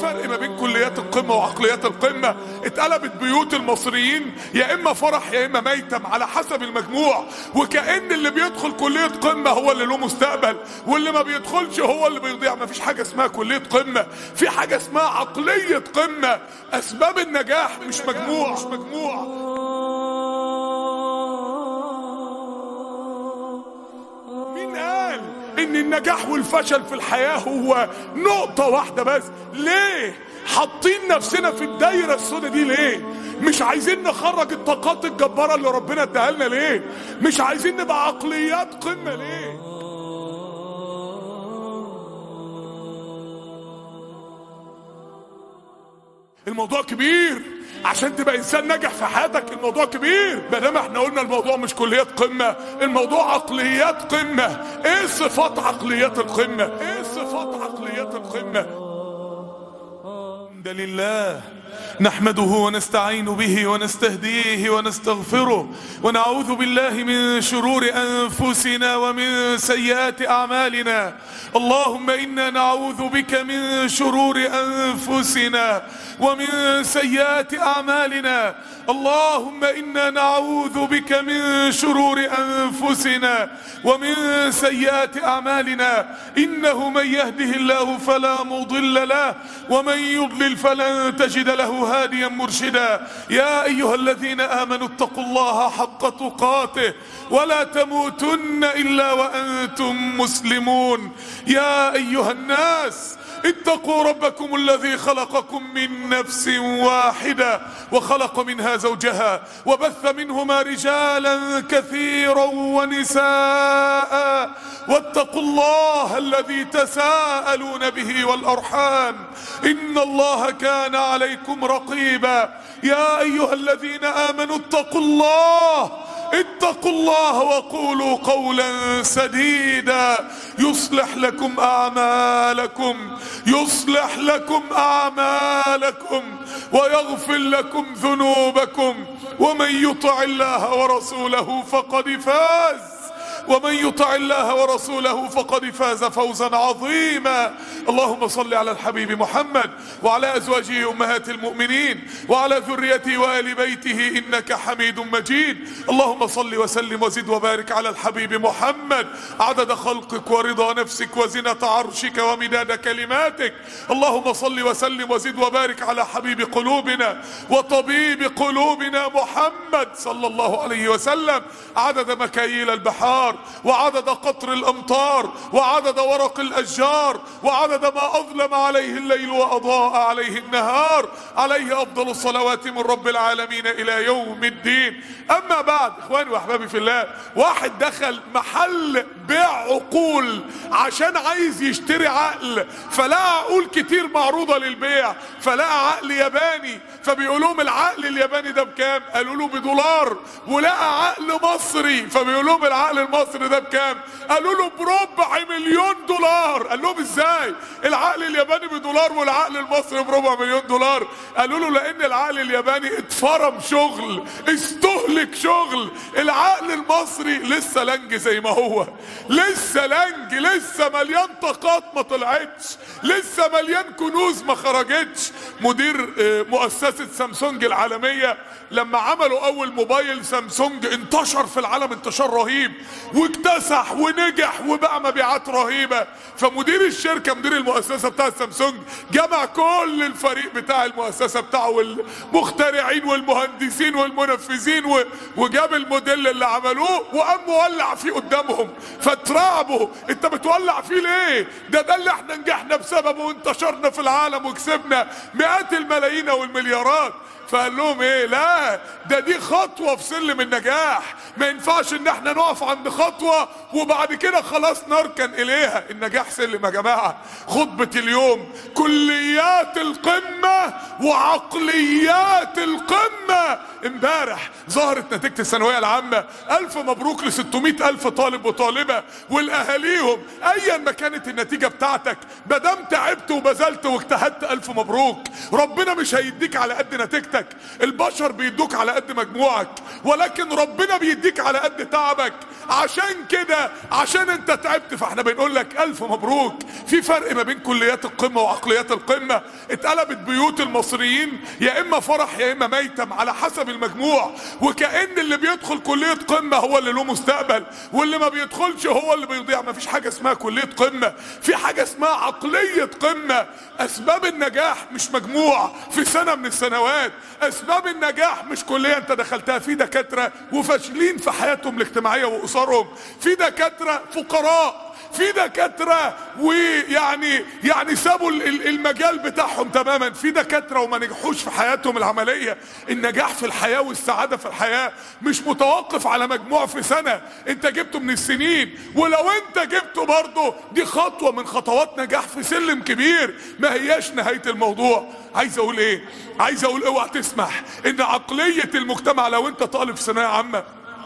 الفرق ما بين كليات القمة وعقليات القمة اتقلبت بيوت المصريين يا اما فرح يا اما ميتم على حسب المجموع وكأن اللي بيدخل كلية قمة هو اللي له مستقبل واللي ما بيدخلش هو اللي بيضيع ما فيش حاجة اسمها كلية قمة في حاجة اسمها عقلية قمة اسباب النجاح مش مجموع مش مجموع مين قال ان النجاح والفشل في الحياة هو نقطة واحدة بس ليه حاطين نفسنا في الدايرة السوداء دي ليه مش عايزين نخرج الطاقات الجبارة اللي ربنا اداها لنا ليه مش عايزين نبقى عقليات قمة ليه الموضوع كبير عشان تبقى انسان ناجح في حياتك الموضوع كبير ما دام احنا قلنا الموضوع مش كليات قمه الموضوع عقليات قمه ايه صفات عقليات القمه ايه صفات عقليات القمه الحمد لله نحمده ونستعين به ونستهديه ونستغفره ونعوذ بالله من شرور انفسنا ومن سيئات اعمالنا اللهم انا نعوذ بك من شرور انفسنا ومن سيئات اعمالنا اللهم انا نعوذ بك من شرور انفسنا ومن سيئات اعمالنا انه من يهده الله فلا مضل له ومن يضلل فلن تجد له هاديا مرشدا يا ايها الذين امنوا اتقوا الله حق تقاته ولا تموتن الا وانتم مسلمون يا ايها الناس اتقوا ربكم الذي خلقكم من نفس واحدة وخلق منها زوجها وبث منهما رجالا كثيرا ونساء واتقوا الله الذي تساءلون به والأرحام إن الله كان عليكم رقيبا يا أيها الذين آمنوا اتقوا الله اتقوا الله وقولوا قولا سديدا يصلح لكم اعمالكم يصلح لكم اعمالكم ويغفر لكم ذنوبكم ومن يطع الله ورسوله فقد فاز ومن يطع الله ورسوله فقد فاز فوزا عظيما اللهم صل على الحبيب محمد وعلى ازواجه امهات المؤمنين وعلى ذريته وال بيته انك حميد مجيد اللهم صل وسلم وزد وبارك على الحبيب محمد عدد خلقك ورضا نفسك وزنة عرشك ومداد كلماتك اللهم صل وسلم وزد وبارك على حبيب قلوبنا وطبيب قلوبنا محمد صلى الله عليه وسلم عدد مكاييل البحار وعدد قطر الامطار وعدد ورق الاشجار وعدد ما اظلم عليه الليل واضاء عليه النهار عليه افضل الصلوات من رب العالمين الى يوم الدين اما بعد اخواني واحبابي في الله واحد دخل محل بيع عقول عشان عايز يشتري عقل فلقى عقول كتير معروضه للبيع فلقى عقل ياباني فبيقول لهم العقل الياباني ده بكام قالوا له بدولار ولقى عقل مصري فبيقول لهم العقل المصري ده بكام قالوا له بربع مليون دولار قال لهم ازاي العقل الياباني بدولار والعقل المصري بربع مليون دولار قالوا له لان العقل الياباني اتفرم شغل استهلك شغل العقل المصري لسه لنج زي ما هو لسه لنج لسه مليان طاقات ما طلعتش لسه مليان كنوز ما خرجتش مدير آه، مؤسسة سامسونج العالمية لما عملوا اول موبايل سامسونج انتشر في العالم انتشار رهيب واكتسح ونجح وبقى مبيعات رهيبة فمدير الشركة مدير المؤسسة بتاع سامسونج جمع كل الفريق بتاع المؤسسة بتاعه والمخترعين والمهندسين والمنفذين و- وجاب الموديل اللي عملوه وقام مولع فيه قدامهم فترعبوا انت بتولع فيه ليه ده ده اللي احنا نجحنا بسببه وانتشرنا في العالم وكسبنا مئات الملايين والمليارات فقال لهم ايه لا ده دي خطوة في سلم النجاح ما ينفعش ان احنا نقف عند خطوة وبعد كده خلاص نركن اليها النجاح سلم يا جماعة خطبة اليوم كليات القمة وعقليات القمة امبارح ظهرت نتيجة الثانوية العامة الف مبروك ل 600 الف طالب وطالبة والاهاليهم ايا ما كانت النتيجة بتاعتك مادام تعبت وبذلت واجتهدت الف مبروك ربنا مش هيديك على قد نتيجتك البشر بيدوك على قد مجموعك ولكن ربنا بيديك على قد تعبك عشان كده عشان انت تعبت فاحنا بنقول لك الف مبروك في فرق ما بين كليات القمة وعقليات القمة اتقلبت بيوت المصريين يا اما فرح يا اما ميتم على حسب المجموع وكأن اللي بيدخل كلية قمة هو اللي له مستقبل واللي ما بيدخلش هو اللي بيضيع ما فيش حاجة اسمها كلية قمة في حاجة اسمها عقلية قمة اسباب النجاح مش مجموع في سنة من السنوات اسباب النجاح مش كلية انت دخلتها في دكاترة وفاشلين في حياتهم الاجتماعية واسرهم في دكاترة فقراء في دكاترة ويعني يعني سابوا ال- ال- المجال بتاعهم تماما في دكاترة وما نجحوش في حياتهم العملية النجاح في الحياة والسعادة في الحياة مش متوقف على مجموع في سنة انت جبته من السنين ولو انت جبته برضه دي خطوة من خطوات نجاح في سلم كبير ما هياش نهاية الموضوع عايز اقول ايه عايز اقول اوعى تسمح ان عقلية المجتمع لو انت طالب في ثانوية عامة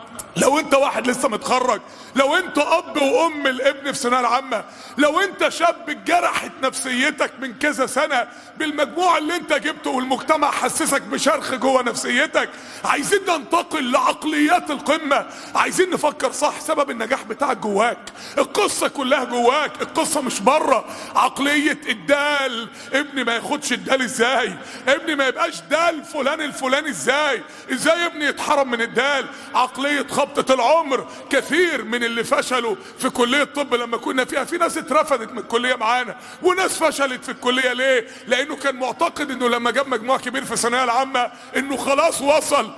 لو انت واحد لسه متخرج لو انت اب وام الابن في ثانويه العامه لو انت شاب اتجرحت نفسيتك من كذا سنه بالمجموع اللي انت جبته والمجتمع حسسك بشرخ جوه نفسيتك عايزين ننتقل لعقليات القمه عايزين نفكر صح سبب النجاح بتاعك جواك القصه كلها جواك القصه مش بره عقليه الدال ابني ما ياخدش الدال ازاي ابني ما يبقاش دال فلان الفلاني ازاي ازاي ابني يتحرم من الدال عقليه خبطه العمر كثير من اللي فشلوا في كليه الطب لما كنا فيها في ناس اترفضت من الكليه معانا وناس فشلت في الكليه ليه لانه كان معتقد انه لما جاب مجموع كبير في الثانويه العامه انه خلاص وصل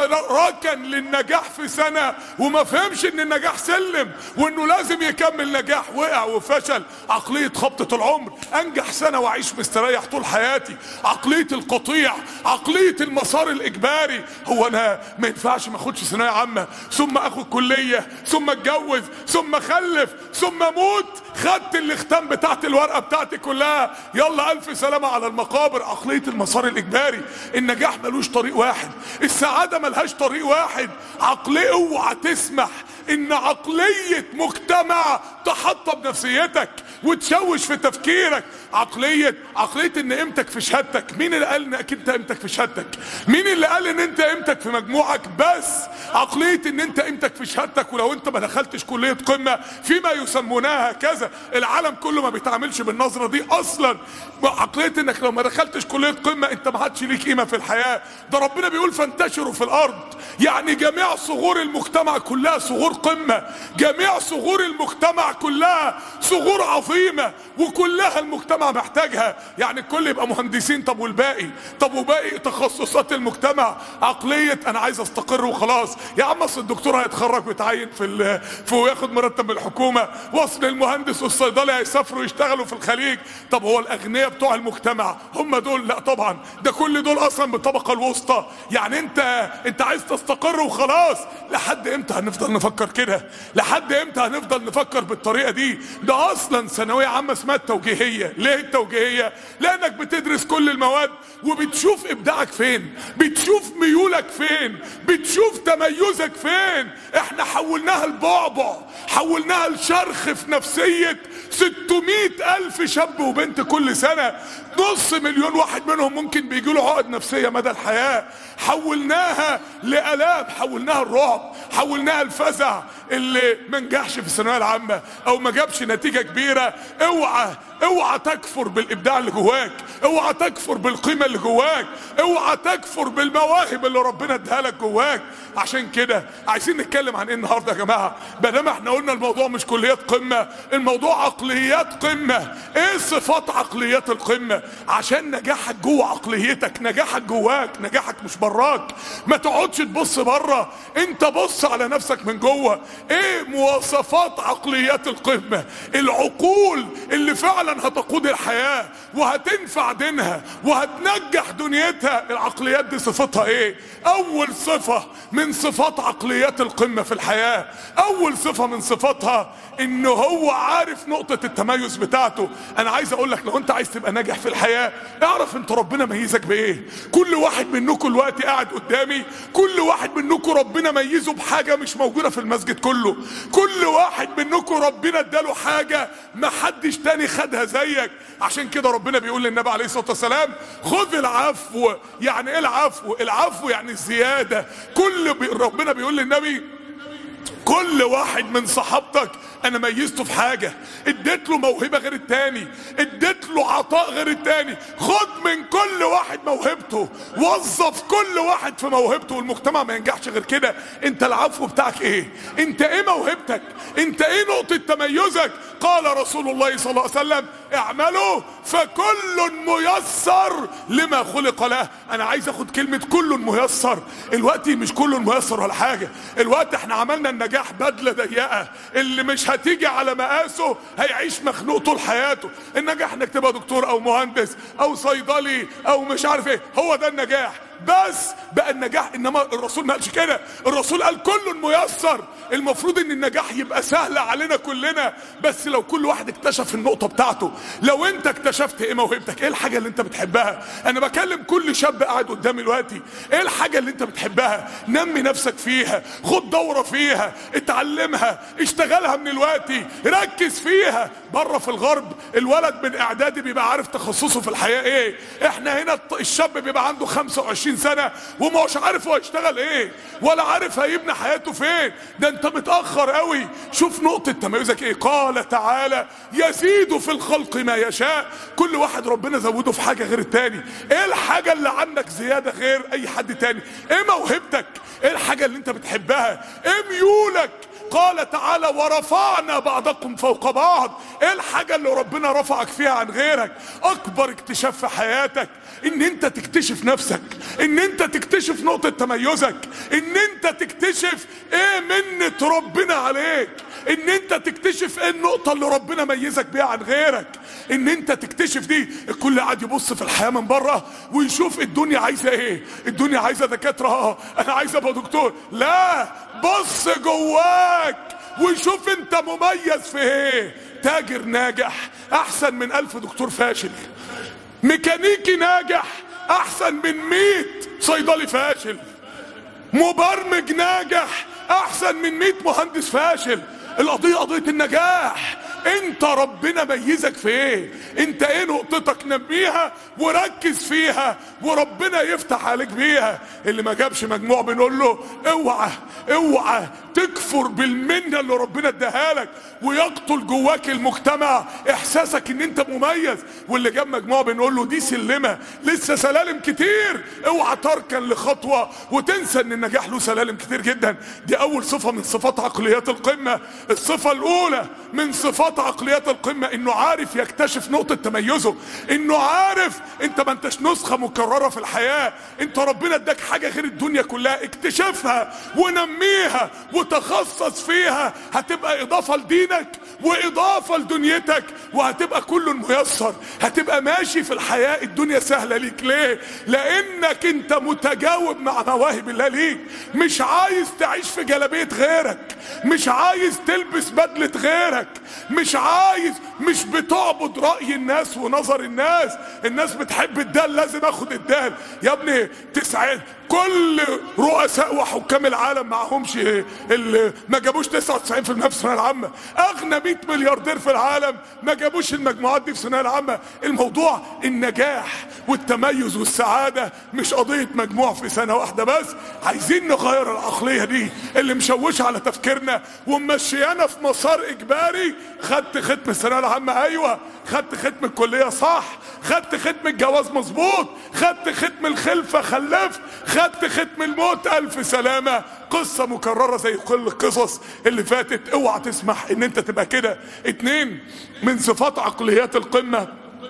فركن للنجاح في سنه وما فهمش ان النجاح سلم وانه لازم يكمل نجاح وقع وفشل عقليه خبطه العمر انجح سنه واعيش مستريح طول حياتي عقليه القطيع عقليه المسار الاجباري هو انا ما ينفعش ما اخدش ثانويه عامه ثم اخد كليه ثم اتجوز ثم اخلف ثم اموت خدت الاختام بتاعت الورقه بتاعتي كلها يلا الف سلامه على المقابر عقليه المسار الاجباري النجاح ملوش طريق واحد السعاده ملهاش طريق واحد عقليه اوعى تسمح ان عقليه مجتمع تحطم نفسيتك وتشوش في تفكيرك عقليه عقليه ان قيمتك في شهادتك مين اللي قال انك انت قيمتك في شهادتك مين اللي قال ان انت قيمتك في مجموعك بس عقليه ان انت قيمتك في شهادتك ولو انت ما دخلتش كليه قمه فيما يسمونها كذا العالم كله ما بيتعاملش بالنظره دي اصلا عقليه انك لو ما دخلتش كليه قمه انت ما عادش ليك قيمه في الحياه ده ربنا بيقول فانتشروا في الارض يعني جميع صغور المجتمع كلها صغور قمه جميع صغور المجتمع كلها صغور عظيمه وكلها المجتمع محتاجها يعني الكل يبقى مهندسين طب والباقي طب وباقي تخصصات المجتمع عقليه انا عايز استقر وخلاص يا عم اصل الدكتور هيتخرج ويتعين في ال- في وياخد مرتب من الحكومه واصل المهندس والصيدلي هيسافروا يشتغلوا في الخليج طب هو الاغنياء بتوع المجتمع هم دول لا طبعا ده كل دول اصلا بالطبقه الوسطى يعني انت انت عايز تستقر وخلاص لحد امتى هنفضل نفكر كده لحد امتى هنفضل نفكر بالطريقه دي ده اصلا ثانويه عامه اسمها التوجيهيه ليه التوجيهيه لانك بتدرس كل المواد وبتشوف ابداعك فين بتشوف ميولك فين بتشوف تميزك فين احنا حولناها لبعبع حولناها لشرخ في نفسيه 600 الف شاب وبنت كل سنه نص مليون واحد منهم ممكن بيجي له عقد نفسيه مدى الحياه حولناها لالام حولناها الرعب حولناها الفزع اللي ما نجحش في الثانويه العامه او ما جابش نتيجه كبيره اوعى اوعى تكفر بالابداع اللي جواك اوعى تكفر بالقيمه اللي جواك اوعى تكفر بالمواهب اللي ربنا اداها لك جواك عشان كده عايزين نتكلم عن ايه النهارده يا جماعه ما دام احنا قلنا الموضوع مش كليات قمه الموضوع عقليات قمه ايه صفات عقليات القمه عشان نجاحك جوه عقليتك نجاحك جواك نجاحك مش براك ما تقعدش تبص بره انت بص على نفسك من جوه ايه مواصفات عقليات القمه العقول اللي فعلا هتقود الحياة وهتنفع دينها وهتنجح دنيتها العقليات دي صفتها ايه اول صفة من صفات عقليات القمة في الحياة اول صفة من صفاتها ان هو عارف نقطة التميز بتاعته انا عايز اقول لك لو انت عايز تبقى ناجح في الحياة اعرف انت ربنا ميزك بايه كل واحد منكم الوقت قاعد قدامي كل واحد منكم ربنا ميزه بحاجة مش موجودة في المسجد كله كل واحد منكم ربنا اداله حاجة ما حدش تاني خدها زيك عشان كده ربنا بيقول للنبي عليه الصلاة والسلام خذ العفو يعني ايه العفو العفو يعني الزيادة كل بي ربنا بيقول للنبي كل واحد من صحابتك انا ميزته في حاجة اديت له موهبة غير التاني اديت له عطاء غير التاني خد من كل واحد موهبته وظف كل واحد في موهبته والمجتمع ما ينجحش غير كده انت العفو بتاعك ايه انت ايه موهبتك انت ايه نقطة تميزك قال رسول الله صلى الله عليه وسلم اعملوا فكل ميسر لما خلق له انا عايز اخد كلمة كل ميسر الوقت مش كل ميسر ولا حاجة الوقت احنا عملنا النجاح بدلة ضيقة اللي مش هتيجي على مقاسه هيعيش مخنوق طول حياته النجاح انك تبقى دكتور او مهندس او صيدلي او مش عارف ايه هو ده النجاح بس بقى النجاح انما الرسول ما قالش كده الرسول قال كل ميسر المفروض ان النجاح يبقى سهل علينا كلنا بس لو كل واحد اكتشف النقطة بتاعته لو انت اكتشفت ايه موهبتك ايه الحاجة اللي انت بتحبها انا بكلم كل شاب قاعد قدامي دلوقتي ايه الحاجة اللي انت بتحبها نمي نفسك فيها خد دورة فيها اتعلمها اشتغلها من الوقت ركز فيها بره في الغرب الولد من اعدادي بيبقى عارف تخصصه في الحياة ايه احنا هنا الشاب بيبقى عنده 25 سنة وما هوش عارف هو هيشتغل ايه ولا عارف هيبني حياته فين ده انت متأخر قوي شوف نقطة تميزك ايه قال تعالى يزيد في الخلق ما يشاء كل واحد ربنا زوده في حاجة غير التاني ايه الحاجة اللي عندك زيادة غير اي حد تاني ايه موهبتك ايه الحاجة اللي انت بتحبها ايه ميولك قال تعالى ورفعنا بعضكم فوق بعض ايه الحاجة اللي ربنا رفعك فيها عن غيرك اكبر اكتشاف في حياتك ان انت تكتشف نفسك ان انت تكتشف نقطة تميزك ان انت تكتشف ايه منة ربنا عليك ان انت تكتشف ايه النقطة اللي ربنا ميزك بيها عن غيرك ان انت تكتشف دي الكل قاعد يبص في الحياة من بره ويشوف الدنيا عايزة ايه الدنيا عايزة دكاترة اه انا عايز ابقى دكتور لا بص جواك وشوف انت مميز في ايه تاجر ناجح احسن من الف دكتور فاشل ميكانيكي ناجح احسن من ميت صيدلي فاشل مبرمج ناجح احسن من ميت مهندس فاشل القضية قضية النجاح انت ربنا ميزك في ايه انت ايه نقطتك نميها وركز فيها وربنا يفتح عليك بيها اللي ما جابش مجموع بنقول له اوعى اوعى تكفر بالمنة اللي ربنا اداها لك ويقتل جواك المجتمع احساسك ان انت مميز واللي جاب مجموع بنقول له دي سلمة لسه سلالم كتير اوعى تركن لخطوة وتنسى ان النجاح له سلالم كتير جدا دي اول صفة من صفات عقليات القمة الصفة الاولى من صفات عقليات القمة انه عارف يكتشف نقطة تميزه انه عارف انت ما انتش نسخة مكررة في الحياة انت ربنا اداك حاجة غير الدنيا كلها اكتشفها ونميها وتخصص فيها هتبقى اضافة لدينك واضافة لدنيتك وهتبقى كل ميسر هتبقى ماشي في الحياة الدنيا سهلة ليك ليه لانك انت متجاوب مع مواهب الله ليك مش عايز تعيش في جلبية غيرك مش عايز تلبس بدلة غيرك مش عايز مش بتعبد رأي الناس ونظر الناس الناس بتحب الدال لازم اخد الدال يا ابني تسعين كل رؤساء وحكام العالم معهمش اللي ما جابوش 99% في الثانويه العامه اغنى 100 ملياردير في العالم ما جابوش المجموعات دي في الثانويه العامه الموضوع النجاح والتميز والسعاده مش قضيه مجموع في سنه واحده بس عايزين نغير العقليه دي اللي مشوشه على تفكيرنا ومشيانا في مسار اجباري خدت ختم الثانويه العامه ايوه خدت ختم الكليه صح خدت ختم الجواز مظبوط خدت ختم الخلفه خلفت خدت ختم الموت الف سلامة قصة مكررة زي كل القصص اللي فاتت اوعى تسمح ان انت تبقى كده اتنين من صفات عقليات القمة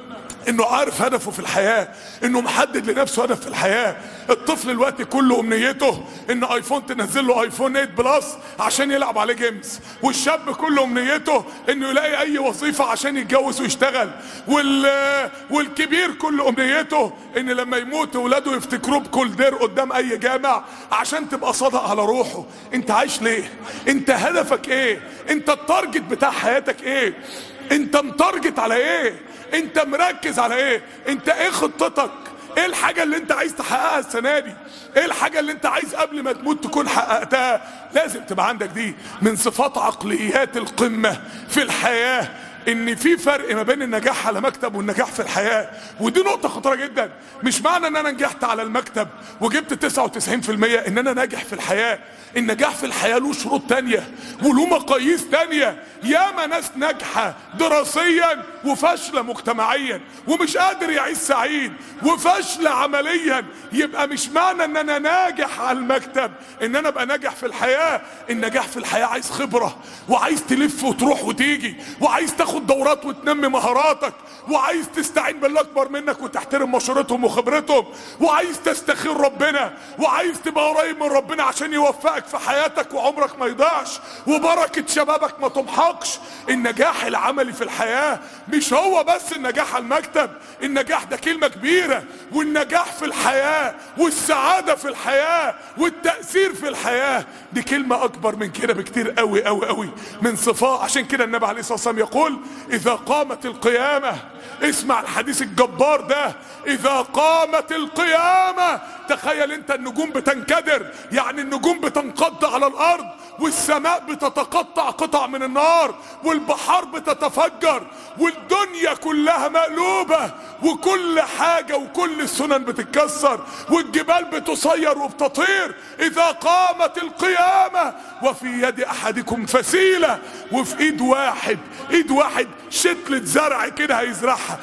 انه عارف هدفه في الحياة انه محدد لنفسه هدف في الحياة الطفل الوقت كله امنيته ان ايفون تنزل له ايفون 8 بلس عشان يلعب عليه جيمز والشاب كله امنيته انه يلاقي اي وظيفة عشان يتجوز ويشتغل وال والكبير كله امنيته ان لما يموت ولاده يفتكروه بكل دير قدام اي جامع عشان تبقى صادق على روحه انت عايش ليه انت هدفك ايه انت التارجت بتاع حياتك ايه انت متارجت على ايه انت مركز على ايه انت ايه خطتك ايه الحاجة اللي انت عايز تحققها السنة دي ايه الحاجة اللي انت عايز قبل ما تموت تكون حققتها لازم تبقى عندك دي من صفات عقليات القمة في الحياة ان في فرق ما بين النجاح على مكتب والنجاح في الحياة ودي نقطة خطيرة جدا مش معنى ان انا نجحت على المكتب وجبت 99% ان انا ناجح في الحياة النجاح في الحياة له شروط تانية وله مقاييس تانية ياما ناس ناجحة دراسيا وفاشلة مجتمعيا ومش قادر يعيش سعيد وفاشلة عمليا يبقى مش معنى ان انا ناجح على المكتب ان انا ابقى ناجح في الحياة النجاح في الحياة عايز خبرة وعايز تلف وتروح وتيجي وعايز تاخد دورات وتنمي مهاراتك وعايز تستعين باللي اكبر منك وتحترم مشورتهم وخبرتهم وعايز تستخير ربنا وعايز تبقى قريب من ربنا عشان يوفقك في حياتك وعمرك ما يضيعش وبركة شبابك ما تمحقش النجاح العملي في الحياة مش هو بس النجاح على المكتب النجاح ده كلمة كبيرة والنجاح في الحياة والسعادة في الحياة والتأثير في الحياة دي كلمة أكبر من كده بكتير قوي قوي قوي من صفاء عشان كده النبي عليه الصلاة والسلام يقول إذا قامت القيامة اسمع الحديث الجبار ده إذا قامت القيامة تخيل انت النجوم بتنكدر يعني النجوم بتنقض على الأرض والسماء بتتقطع قطع من النار والبحار بتتفجر والدنيا كلها مقلوبة وكل حاجة وكل السنن بتتكسر والجبال بتصير وبتطير إذا قامت القيامة وفي يد أحدكم فسيلة وفي إيد واحد إيد واحد شتلة زرع كده هيزرعها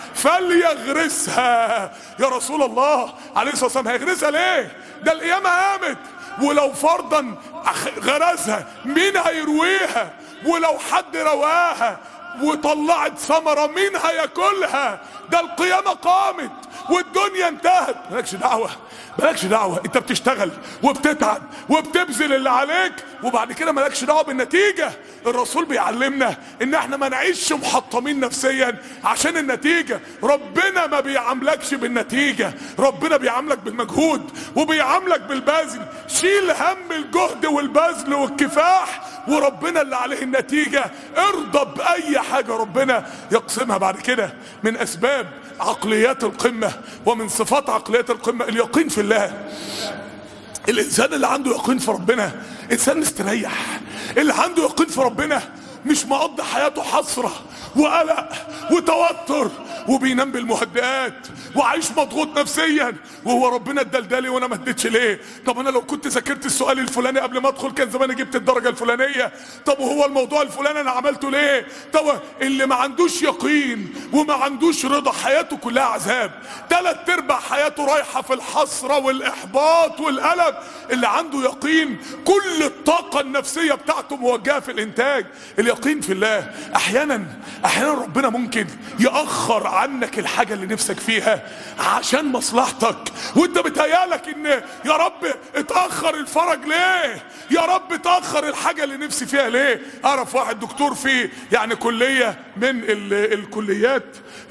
فليغرسها يا رسول الله عليه الصلاة والسلام هيغرسها ليه ده القيامة قامت ولو فرضا غرسها مين هيرويها ولو حد رواها وطلعت ثمرة مين هياكلها ده القيامة قامت والدنيا انتهت مالكش دعوة مالكش دعوة انت بتشتغل وبتتعب وبتبذل اللي عليك وبعد كده مالكش دعوة بالنتيجة الرسول بيعلمنا ان احنا ما نعيش محطمين نفسيا عشان النتيجة ربنا ما بيعاملكش بالنتيجة ربنا بيعاملك بالمجهود وبيعاملك بالبذل شيل هم الجهد والبذل والكفاح وربنا اللي عليه النتيجة ارضى بأي حاجة ربنا يقسمها بعد كده من أسباب عقليات القمة ومن صفات عقليات القمة اليقين في الله الإنسان اللي عنده يقين في ربنا إنسان مستريح اللي عنده يقين في ربنا مش مقضي حياته حسرة وقلق وتوتر وبينام بالمهدئات وعايش مضغوط نفسيا وهو ربنا ادالي وانا ما اديتش ليه طب انا لو كنت ذاكرت السؤال الفلاني قبل ما ادخل كان زماني جبت الدرجه الفلانيه طب وهو الموضوع الفلاني انا عملته ليه طب اللي ما عندوش يقين وما عندوش رضا حياته كلها عذاب ثلاث ارباع حياته رايحه في الحسره والاحباط والالم اللي عنده يقين كل الطاقه النفسيه بتاعته موجهه في الانتاج اليقين في الله احيانا احيانا ربنا ممكن ياخر عنك الحاجه اللي نفسك فيها عشان مصلحتك وانت بتهيالك ان يا رب اتاخر الفرج ليه يا رب اتاخر الحاجه اللي نفسي فيها ليه اعرف واحد دكتور في يعني كليه من ال الكليات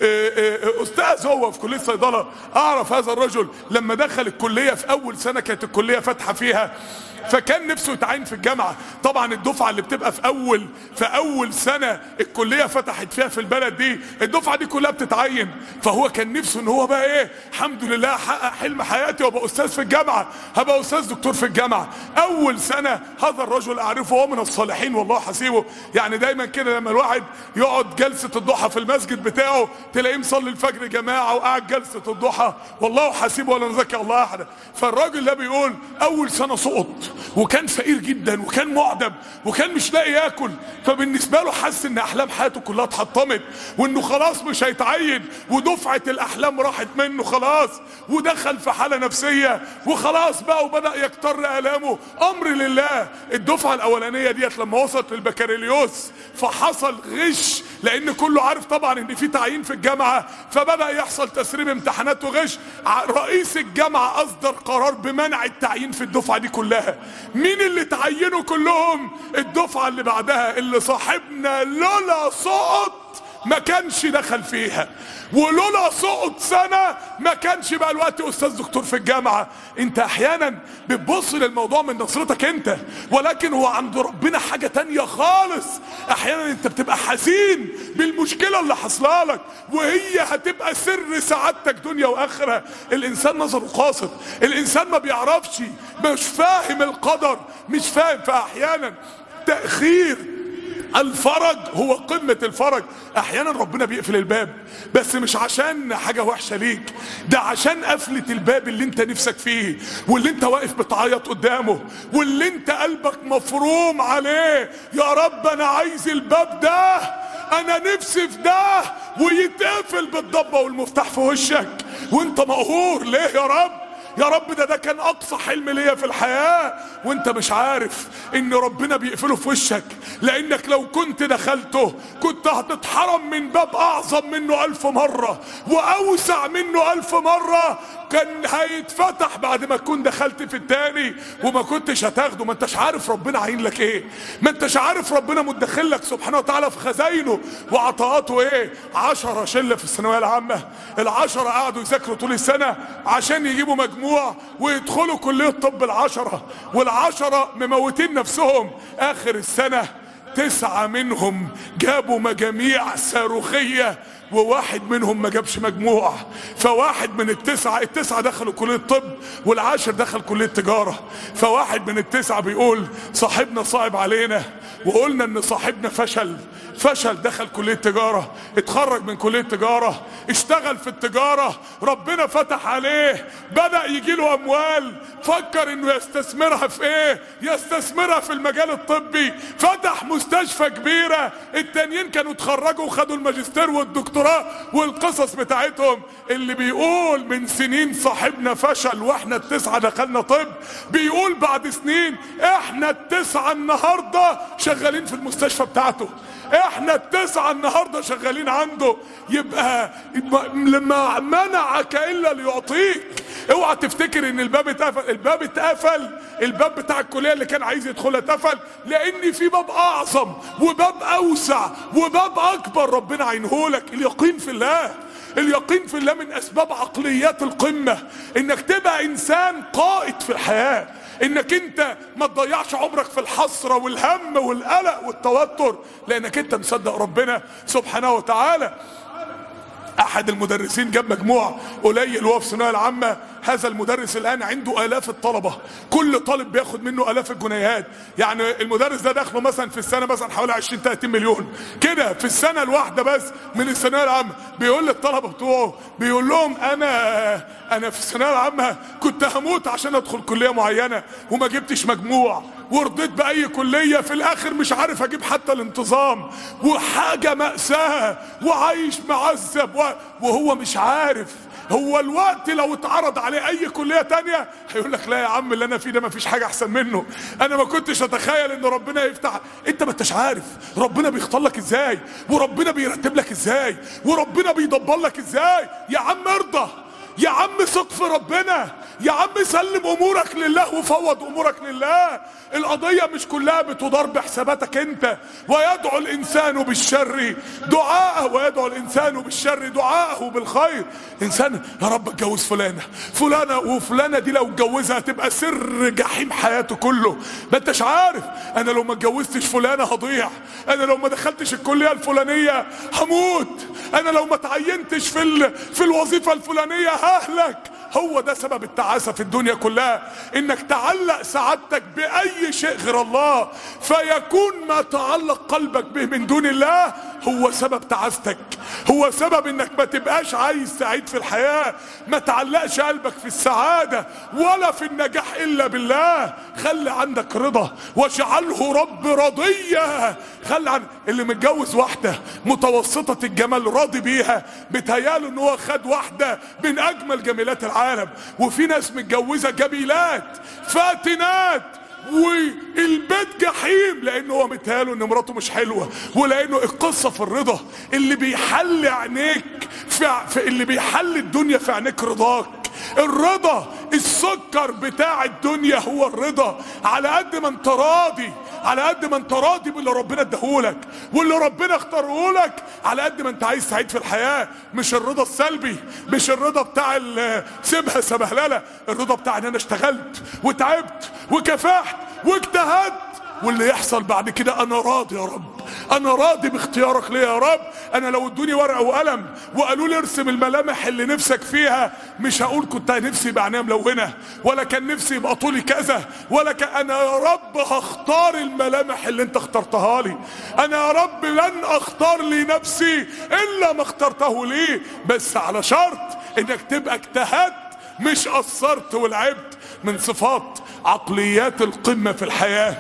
استاذ هو في كليه صيدله اعرف هذا الرجل لما دخل الكليه في اول سنه كانت الكليه فاتحه فيها فكان نفسه يتعين في الجامعة طبعا الدفعة اللي بتبقى في اول في اول سنة الكلية فتحت فيها في البلد دي الدفعة دي كلها بتتعين فهو كان نفسه ان هو بقى ايه الحمد لله حقق حلم حياتي وابقى استاذ في الجامعة هبقى استاذ دكتور في الجامعة اول سنة هذا الرجل اعرفه هو من الصالحين والله حسيبه يعني دايما كده لما الواحد يقعد جلسة الضحى في المسجد بتاعه تلاقيه مصلي الفجر جماعة وقاعد جلسة الضحى والله حسيبه ولا نزكي الله احدا فالراجل ده بيقول اول سنة سقط وكان فقير جدا وكان معدم وكان مش لاقي ياكل فبالنسبه له حس ان احلام حياته كلها اتحطمت وانه خلاص مش هيتعين ودفعه الاحلام راحت منه خلاص ودخل دخل في حالة نفسية وخلاص بقى وبدأ يكتر آلامه أمر لله الدفعة الأولانية ديت لما وصلت للبكالوريوس فحصل غش لأن كله عارف طبعا إن في تعيين في الجامعة فبدأ يحصل تسريب امتحانات وغش ع- رئيس الجامعة أصدر قرار بمنع التعيين في الدفعة دي كلها مين اللي تعينوا كلهم الدفعة اللي بعدها اللي صاحبنا لولا سقط ما كانش دخل فيها ولولا سقط سنة ما كانش بقى الوقت استاذ دكتور في الجامعة انت احيانا بتبص للموضوع من نظرتك انت ولكن هو عند ربنا حاجة تانية خالص احيانا انت بتبقى حزين بالمشكلة اللي حصلها لك وهي هتبقى سر سعادتك دنيا واخرة الانسان نظره قاصر الانسان ما بيعرفش مش فاهم القدر مش فاهم فاحيانا تأخير الفرج هو قمة الفرج احيانا ربنا بيقفل الباب بس مش عشان حاجة وحشة ليك ده عشان قفلة الباب اللي انت نفسك فيه واللي انت واقف بتعيط قدامه واللي انت قلبك مفروم عليه يا رب انا عايز الباب ده انا نفسي في ده ويتقفل بالضبة والمفتاح في وشك وانت مقهور ليه يا رب يا رب ده ده كان اقصى حلم ليا في الحياة وانت مش عارف ان ربنا بيقفله في وشك لانك لو كنت دخلته كنت هتتحرم من باب اعظم منه الف مرة واوسع منه الف مرة كان هيتفتح بعد ما تكون دخلت في التاني وما كنتش هتاخده ما انتش عارف ربنا عين لك ايه ما انتش عارف ربنا مدخل لك سبحانه وتعالى في خزاينه وعطاءاته ايه عشرة شلة في الثانوية العامة العشرة قعدوا يذاكروا طول السنة عشان يجيبوا مجموع ويدخلوا كلية طب العشرة والعشرة مموتين نفسهم اخر السنة تسعة منهم جابوا مجاميع صاروخية وواحد منهم ما جابش مجموع فواحد من التسعة التسعة دخلوا كلية طب والعاشر دخل كلية تجارة فواحد من التسعة بيقول صاحبنا صعب علينا وقلنا ان صاحبنا فشل فشل دخل كلية تجارة اتخرج من كلية تجارة اشتغل في التجارة ربنا فتح عليه بدأ يجيله اموال فكر انه يستثمرها في ايه يستثمرها في المجال الطبي فتح مستشفى كبيرة التانيين كانوا اتخرجوا وخدوا الماجستير والدكتوراه والقصص بتاعتهم اللي بيقول من سنين صاحبنا فشل واحنا التسعة دخلنا طب بيقول بعد سنين احنا التسعة النهاردة شغالين في المستشفى بتاعته احنا التسعة النهاردة شغالين عنده يبقى لما منعك الا ليعطيك اوعى تفتكر ان الباب اتقفل الباب اتقفل الباب بتاع الكلية اللي كان عايز يدخلها اتقفل لان في باب اعظم وباب اوسع وباب اكبر ربنا عينهولك اليقين في الله اليقين في الله من اسباب عقليات القمة انك تبقى انسان قائد في الحياة انك انت ما تضيعش عمرك في الحسرة والهم والقلق والتوتر لانك انت مصدق ربنا سبحانه وتعالى احد المدرسين جاب مجموع قليل وهو في الثانويه العامه هذا المدرس الان عنده الاف الطلبه كل طالب بياخد منه الاف الجنيهات يعني المدرس ده دخله مثلا في السنه مثلا حوالي 20 30 مليون كده في السنه الواحده بس من الثانويه العامه بيقول للطلبه بتوعه بيقول لهم انا انا في الثانويه العامه كنت هموت عشان ادخل كليه معينه وما جبتش مجموع ورضيت باي كليه في الاخر مش عارف اجيب حتى الانتظام وحاجه ماساه وعايش معذب و- وهو مش عارف هو الوقت لو اتعرض عليه اي كلية تانية هيقول لك لا يا عم اللي انا فيه ده مفيش حاجة احسن منه انا ما كنتش اتخيل ان ربنا يفتح انت ما انتش عارف ربنا بيختار لك ازاي وربنا بيرتب لك ازاي وربنا بيدبر لك ازاي يا عم ارضى يا عم ثق في ربنا يا عم سلم امورك لله وفوض امورك لله القضية مش كلها بتدار بحساباتك انت ويدعو الانسان بالشر دعاءه ويدعو الانسان بالشر دعاءه بالخير انسان يا رب اتجوز فلانة فلانة وفلانة دي لو اتجوزها هتبقى سر جحيم حياته كله ما انتش عارف انا لو ما اتجوزتش فلانة هضيع انا لو ما دخلتش الكلية الفلانية هموت انا لو ما تعينتش في ال... في الوظيفة الفلانية ههلك هو ده سبب التعاسة في الدنيا كلها انك تعلق سعادتك باي شيء غير الله فيكون ما تعلق قلبك به من دون الله هو سبب تعاستك هو سبب انك ما تبقاش عايز سعيد في الحياة ما تعلقش قلبك في السعادة ولا في النجاح الا بالله خلي عندك رضا واجعله رب رضية خلي عن اللي متجوز واحدة متوسطة الجمال راضي بيها بتهياله ان هو خد واحدة من اجمل جميلات العالم وفي ناس متجوزة جميلات فاتنات والبيت جحيم لانه هو متهاله ان مراته مش حلوه ولانه القصه في الرضا اللي بيحل عينيك في, في اللي بيحل الدنيا في عينيك رضاك الرضا السكر بتاع الدنيا هو الرضا على قد ما انت راضي على قد ما انت راضي باللي ربنا اداهولك واللي ربنا اختارهولك على قد ما انت عايز سعيد في الحياه مش الرضا السلبي مش الرضا بتاع ال- سيبها سبهلله الرضا بتاع ان انا اشتغلت وتعبت وكفحت واجتهدت واللي يحصل بعد كده انا راضي يا رب انا راضي باختيارك ليا يا رب انا لو ادوني ورقه وقلم وقالوا لي ارسم الملامح اللي نفسك فيها مش هقول كنت نفسي يبقى عينيا ملونه ولا كان نفسي يبقى طولي كذا ولا كان انا يا رب هختار الملامح اللي انت اخترتها لي انا يا رب لن اختار لي نفسي الا ما اخترته لي بس على شرط انك تبقى اجتهدت مش قصرت ولعبت من صفات عقليات القمه في الحياه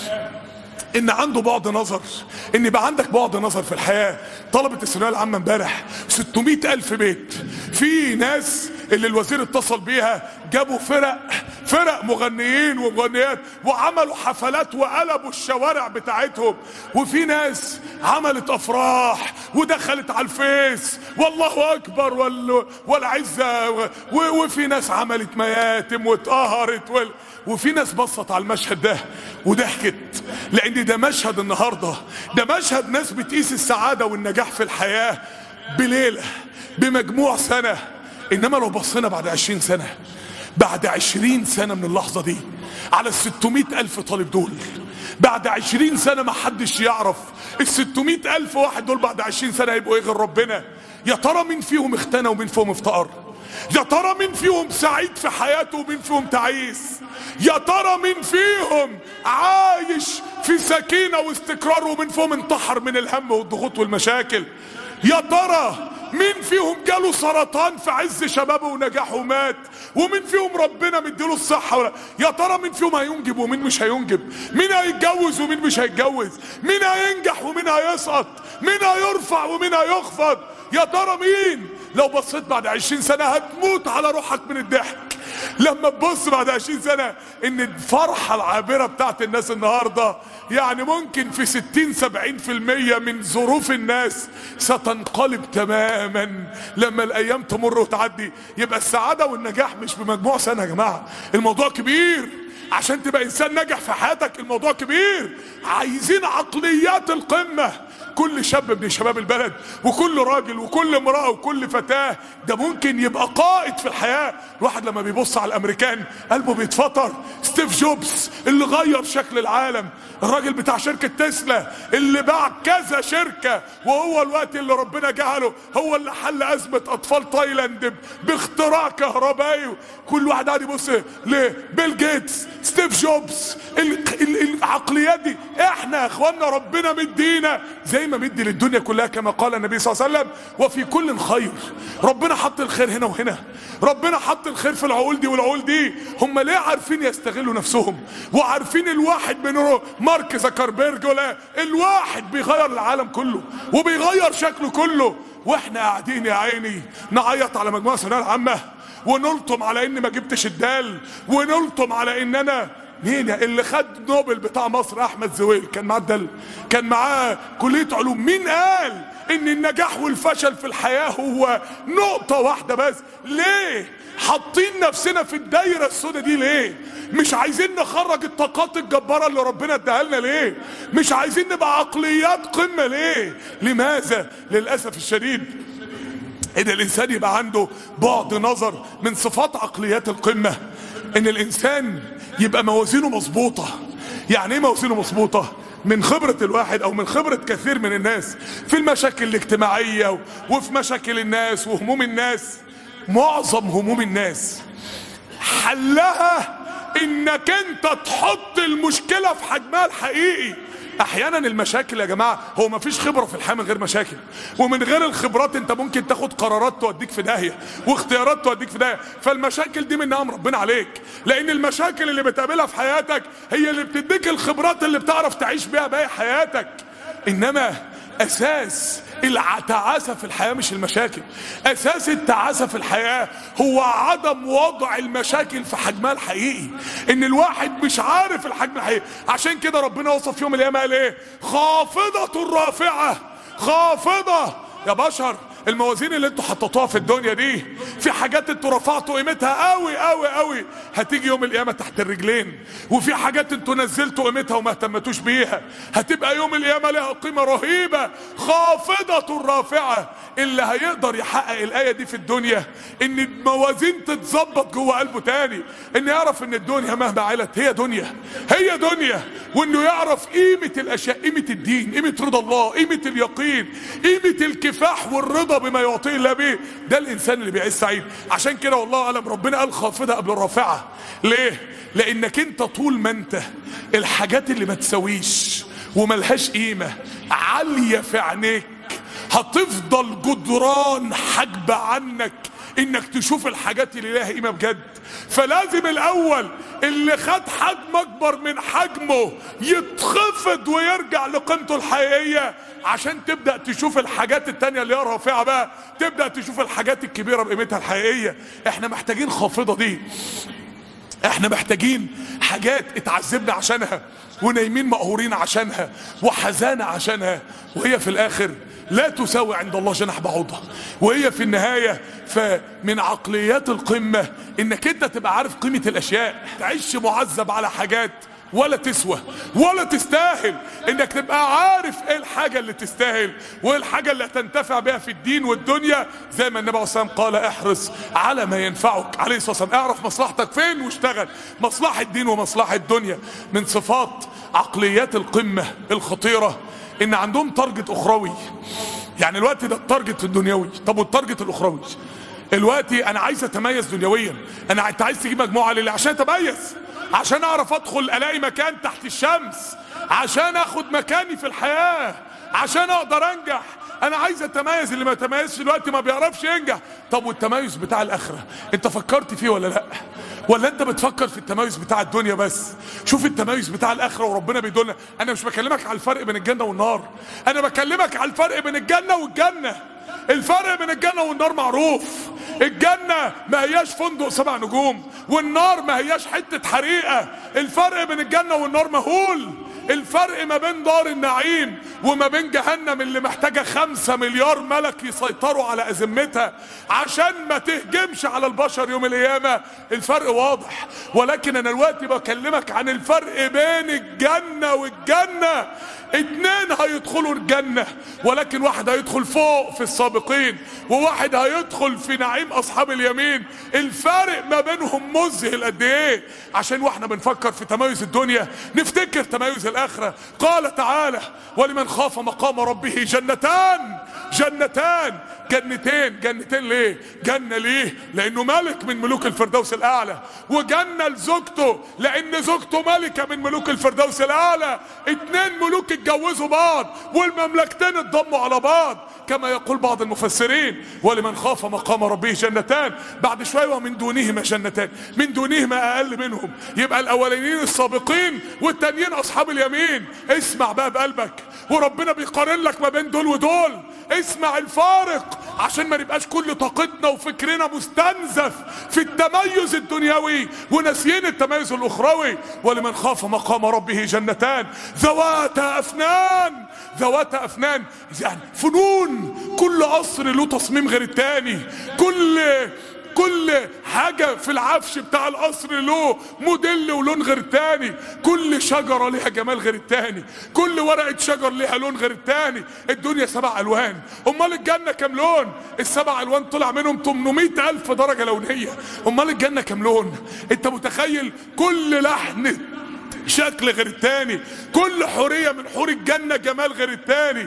ان عنده بعد نظر ان يبقى عندك بعد نظر في الحياة طلبة الثانوية العامة امبارح 600 الف بيت في ناس اللي الوزير اتصل بيها جابوا فرق فرق مغنيين ومغنيات وعملوا حفلات وقلبوا الشوارع بتاعتهم وفي ناس عملت افراح ودخلت على الفيس والله اكبر وال والعزة و- وفي ناس عملت مياتم واتقهرت وال وفي ناس بصت على المشهد ده وضحكت لان ده مشهد النهارده ده مشهد ناس بتقيس السعاده والنجاح في الحياه بليله بمجموع سنه انما لو بصينا بعد عشرين سنه بعد عشرين سنه من اللحظه دي على الستمائة الف طالب دول بعد عشرين سنة ما حدش يعرف الستمائة ألف واحد دول بعد عشرين سنة هيبقوا ايه غير ربنا يا ترى مين فيهم اختنى ومين فيهم افتقر يا ترى مين فيهم سعيد في حياته ومين فيهم تعيس يا ترى مين فيهم عايش في سكينة واستقرار ومين فيهم انتحر من الهم والضغوط والمشاكل يا ترى مين فيهم جاله سرطان في عز شبابه ونجاحه ومات ومين فيهم ربنا مديله الصحة ولا يا ترى مين فيهم هينجب ومين مش هينجب مين هيتجوز ومين مش هيتجوز مين هينجح ومين هيسقط مين هيرفع ومين هيخفض يا ترى مين لو بصيت بعد عشرين سنة هتموت على روحك من الضحك لما تبص بعد عشرين سنة ان الفرحة العابرة بتاعت الناس النهاردة يعني ممكن في ستين سبعين في المية من ظروف الناس ستنقلب تماما لما الايام تمر وتعدي يبقى السعادة والنجاح مش بمجموع سنة يا جماعة الموضوع كبير عشان تبقى انسان ناجح في حياتك الموضوع كبير عايزين عقليات القمة كل شاب من شباب البلد وكل راجل وكل امرأة وكل فتاة ده ممكن يبقى قائد في الحياة الواحد لما بيبص على الامريكان قلبه بيتفطر ستيف جوبز اللي غير شكل العالم الراجل بتاع شركة تسلا اللي باع كذا شركة وهو الوقت اللي ربنا جعله هو اللي حل أزمة أطفال تايلاند باختراع كهربائي كل واحد قاعد يبص لبيل جيتس ستيف جوبز ال- ال- العقليات دي احنا يا اخوانا ربنا مدينا زي ما مدي للدنيا كلها كما قال النبي صلى الله عليه وسلم وفي كل خير ربنا حط الخير هنا وهنا ربنا حط الخير في العقول دي والعقول دي هم ليه عارفين يستغلوا نفسهم وعارفين الواحد من مارك زكربيرج ولا الواحد بيغير العالم كله وبيغير شكله كله واحنا قاعدين يا عيني نعيط على مجموعه الثانويه العامه ونلطم على ان ما جبتش الدال ونلطم على ان انا مين يا- اللي خد نوبل بتاع مصر احمد زويل كان معاه الدل كان معاه كليه علوم مين قال ان النجاح والفشل في الحياه هو نقطه واحده بس ليه حاطين نفسنا في الدايره السوداء دي ليه مش عايزين نخرج الطاقات الجباره اللي ربنا اداها لنا ليه مش عايزين نبقى عقليات قمه ليه لماذا للاسف الشديد ان الانسان يبقى عنده بعد نظر من صفات عقليات القمه ان الانسان يبقى موازينه مظبوطه يعني ايه موازينه مظبوطه من خبرة الواحد او من خبرة كثير من الناس في المشاكل الاجتماعية و- وفي مشاكل الناس وهموم الناس معظم هموم الناس حلها انك انت تحط المشكلة في حجمها الحقيقي احيانا المشاكل يا جماعه هو ما فيش خبره في الحياه من غير مشاكل ومن غير الخبرات انت ممكن تاخد قرارات توديك في داهيه واختيارات توديك في داهيه فالمشاكل دي من نعم ربنا عليك لان المشاكل اللي بتقابلها في حياتك هي اللي بتديك الخبرات اللي بتعرف تعيش بيها باقي حياتك انما اساس التعاسة في الحياة مش المشاكل اساس التعاسة في الحياة هو عدم وضع المشاكل في حجمها الحقيقي ان الواحد مش عارف الحجم الحقيقي عشان كده ربنا وصف يوم القيامة قال ايه خافضة رافعة خافضة يا بشر الموازين اللي انتوا حطيتوها في الدنيا دي في حاجات انتوا رفعتوا قيمتها قوي قوي قوي هتيجي يوم القيامه تحت الرجلين وفي حاجات انتوا نزلتوا قيمتها وما اهتمتوش بيها هتبقى يوم القيامه لها قيمه رهيبه خافضه رافعه اللي هيقدر يحقق الايه دي في الدنيا ان الموازين تتظبط جوه قلبه تاني ان يعرف ان الدنيا مهما علت هي دنيا هي دنيا وانه يعرف قيمه الاشياء قيمه الدين قيمه رضا الله قيمه اليقين قيمه الكفاح والرضا بما يعطيه الله به ده الانسان اللي بيعيش سعيد عشان كده والله اعلم ربنا قال خافضه قبل الرافعه ليه لانك انت طول ما انت الحاجات اللي ما تسويش وملهاش قيمه عاليه في عينيك هتفضل جدران حجب عنك انك تشوف الحاجات اللي لها قيمه بجد فلازم الاول اللي خد حجم اكبر من حجمه يتخفض ويرجع لقيمته الحقيقيه عشان تبدا تشوف الحاجات التانية اللي هي رافعه بقى تبدا تشوف الحاجات الكبيره بقيمتها الحقيقيه احنا محتاجين خافضه دي احنا محتاجين حاجات اتعذبنا عشانها ونايمين مقهورين عشانها وحزانة عشانها وهي في الاخر لا تساوي عند الله جناح بعوضة وهي في النهاية فمن عقليات القمة انك انت تبقى عارف قيمة الاشياء تعيش معذب على حاجات ولا تسوى ولا تستاهل انك تبقى عارف ايه الحاجة اللي تستاهل وايه الحاجة اللي هتنتفع بها في الدين والدنيا زي ما النبي عليه الصلاة والسلام قال احرص على ما ينفعك عليه الصلاة والسلام اعرف مصلحتك فين واشتغل مصلحة الدين ومصلحة الدنيا من صفات عقليات القمة الخطيرة ان عندهم تارجت اخروي يعني الوقت ده التارجت الدنيوي طب والتارجت الاخروي دلوقتي انا عايز اتميز دنيويا انا انت عايز تجيب مجموعه ليه عشان اتميز عشان اعرف ادخل الاقي مكان تحت الشمس عشان اخد مكاني في الحياه عشان اقدر انجح انا عايز اتميز اللي ما يتميزش دلوقتي ما بيعرفش ينجح طب والتميز بتاع الاخره انت فكرت فيه ولا لا ولا انت بتفكر في التميز بتاع الدنيا بس شوف التميز بتاع الاخره وربنا بيدلنا انا مش بكلمك على الفرق بين الجنه والنار انا بكلمك على الفرق بين الجنه والجنه الفرق بين الجنة والنار معروف الجنة ما هياش فندق سبع نجوم والنار ما هياش حتة حريقة الفرق بين الجنة والنار مهول الفرق ما بين دار النعيم وما بين جهنم اللي محتاجة خمسة مليار ملك يسيطروا على أزمتها عشان ما تهجمش على البشر يوم القيامة الفرق واضح ولكن أنا دلوقتي بكلمك عن الفرق بين الجنة والجنة اتنين هيدخلوا الجنة ولكن واحد هيدخل فوق في السابقين وواحد هيدخل في نعيم أصحاب اليمين الفرق ما بينهم مذهل قد ايه عشان واحنا بنفكر في تميز الدنيا نفتكر تميز الآخرة قال تعالى ولمن خاف مقام ربه جنتان جنتان جنتين جنتين ليه جنة ليه لانه ملك من ملوك الفردوس الاعلى وجنة لزوجته لان زوجته ملكة من ملوك الفردوس الاعلى اتنين ملوك اتجوزوا بعض والمملكتين اتضموا على بعض كما يقول بعض المفسرين ولمن خاف مقام ربه جنتان بعد شوية ومن دونهما جنتان من دونهما اقل منهم يبقى الاولانيين السابقين والتانيين اصحاب اليمين اسمع بقى بقلبك وربنا بيقارن لك ما بين دول ودول اسمع الفارق عشان ما نبقاش كل طاقتنا وفكرنا مستنزف في التميز الدنيوي وناسيين التميز الاخروي ولمن خاف مقام ربه جنتان ذواتا افنان ذواتا افنان يعني فنون كل قصر له تصميم غير التاني كل كل حاجة في العفش بتاع القصر له موديل ولون غير التاني كل شجرة ليها جمال غير التاني كل ورقة شجر ليها لون غير التاني الدنيا سبع ألوان أمال الجنة كام لون السبع ألوان طلع منهم 800 ألف درجة لونية أمال الجنة كام لون أنت متخيل كل لحن شكل غير التاني كل حورية من حور الجنة جمال غير التاني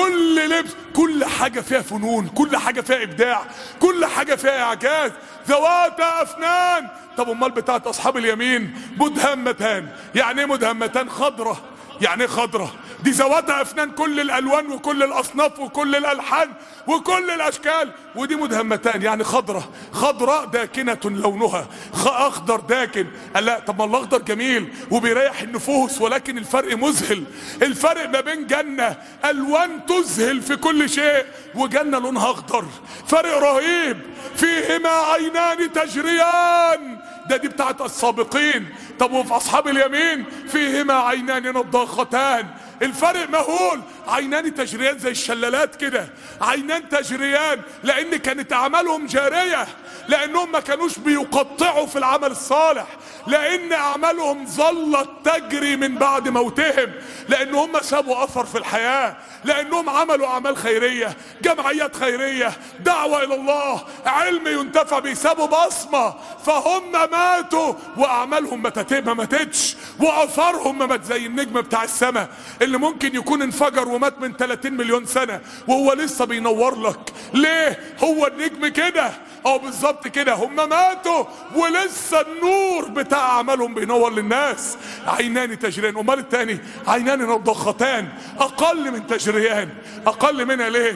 كل لبس كل حاجة فيها فنون كل حاجة فيها إبداع كل حاجة فيها إعجاز ذوات أفنان طب أمال بتاعت أصحاب اليمين مدهمتان يعني إيه مدهمتان خضرة يعني ايه خضرة دي ذواتها افنان كل الالوان وكل الاصناف وكل الالحان وكل الاشكال ودي مدهمتان يعني خضرة خضراء داكنة لونها اخضر داكن قال لا طب ما الاخضر جميل وبيريح النفوس ولكن الفرق مذهل الفرق ما بين جنة الوان تذهل في كل شيء وجنة لونها اخضر فرق رهيب فيهما عينان تجريان ده دي بتاعت السابقين طب وفي اصحاب اليمين فيهما عينان نضاختان الفرق مهول عينان تجريان زي الشلالات كده عينان تجريان لان كانت اعمالهم جاريه لانهم ما كانوش بيقطعوا في العمل الصالح لان اعمالهم ظلت تجري من بعد موتهم لان هم سابوا اثر في الحياه لانهم عملوا اعمال خيريه جمعيات خيريه دعوه الى الله علم ينتفع به سابوا بصمه فهم ماتوا واعمالهم ما ماتتش واثارهم ما مات زي النجم بتاع السماء اللي ممكن يكون انفجر ومات من 30 مليون سنه وهو لسه بينور لك ليه هو النجم كده او بالظبط كده هم ماتوا ولسه النور بتاع اعمالهم بينور للناس عينان تجريان امال التاني عينان نضختان اقل من تجريان اقل منها ليه